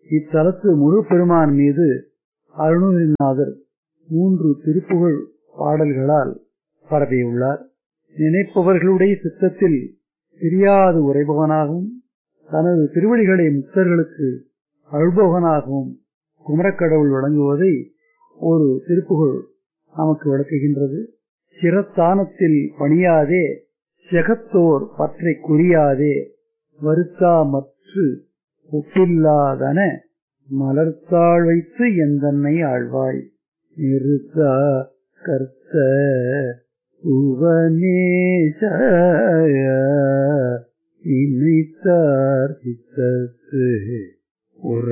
இத்தலத்து முருகப்பெருமான் மீது அருணகிரிநாதர் மூன்று திருப்புகழ் பாடல்களால் பரப்பியுள்ளார் நினைப்பவர்களுடைய சித்தத்தில் பிரியாது உரைபவனாகவும் தனது திருவடிகளை முக்தர்களுக்கு அழுபவனாகவும் குமரக்கடவுள் வழங்குவதை ஒரு திருப்புகழ் நமக்கு விளக்குகின்றது சிரத்தானத்தில் பணியாதே செகத்தோர் பற்றை குறியாதே வருத்தா மற்று ஒப்பில்லாதன மலர்த்தாள் வைத்து எந்தன்னை ஆழ்வாய் நிறுத்தா கர்த்த உவனேச நினைத்தார் சித்தத்து